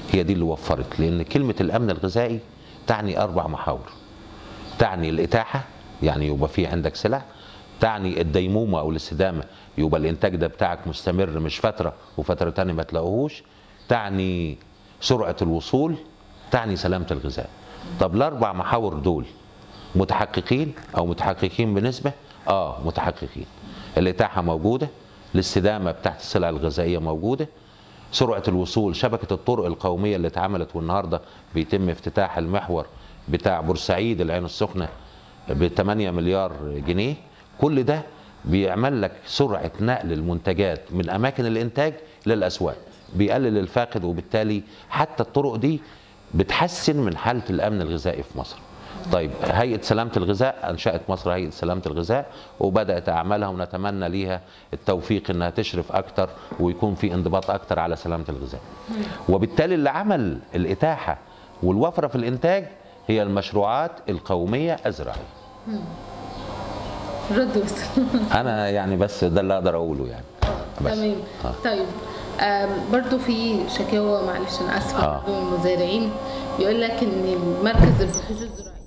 هي دي اللي وفرت لان كلمه الامن الغذائي تعني اربع محاور تعني الاتاحه يعني يبقى في عندك سلع تعني الديمومه او الاستدامه يبقى الانتاج ده بتاعك مستمر مش فتره وفتره تانية ما تلاقوهوش تعني سرعه الوصول تعني سلامه الغذاء طب الاربع محاور دول متحققين او متحققين بنسبه اه متحققين الاتاحه موجوده الاستدامه بتاعت السلع الغذائيه موجوده سرعه الوصول شبكه الطرق القوميه اللي اتعملت والنهارده بيتم افتتاح المحور بتاع بورسعيد العين السخنه ب 8 مليار جنيه كل ده بيعمل لك سرعه نقل المنتجات من اماكن الانتاج للاسواق بيقلل الفاقد وبالتالي حتى الطرق دي بتحسن من حاله الامن الغذائي في مصر طيب هيئه سلامه الغذاء انشات مصر هيئه سلامه الغذاء وبدات اعمالها ونتمنى ليها التوفيق انها تشرف اكتر ويكون في انضباط اكتر على سلامه الغذاء وبالتالي اللي عمل الاتاحه والوفره في الانتاج هي المشروعات القوميه الزراعيه رد وصل انا يعني بس ده اللي اقدر اقوله يعني بس. تمام آه. طيب آم، برضو في شكاوى معلش انا اسفه آه. برضو من المزارعين بيقول لك ان مركز البحوث الزراعيه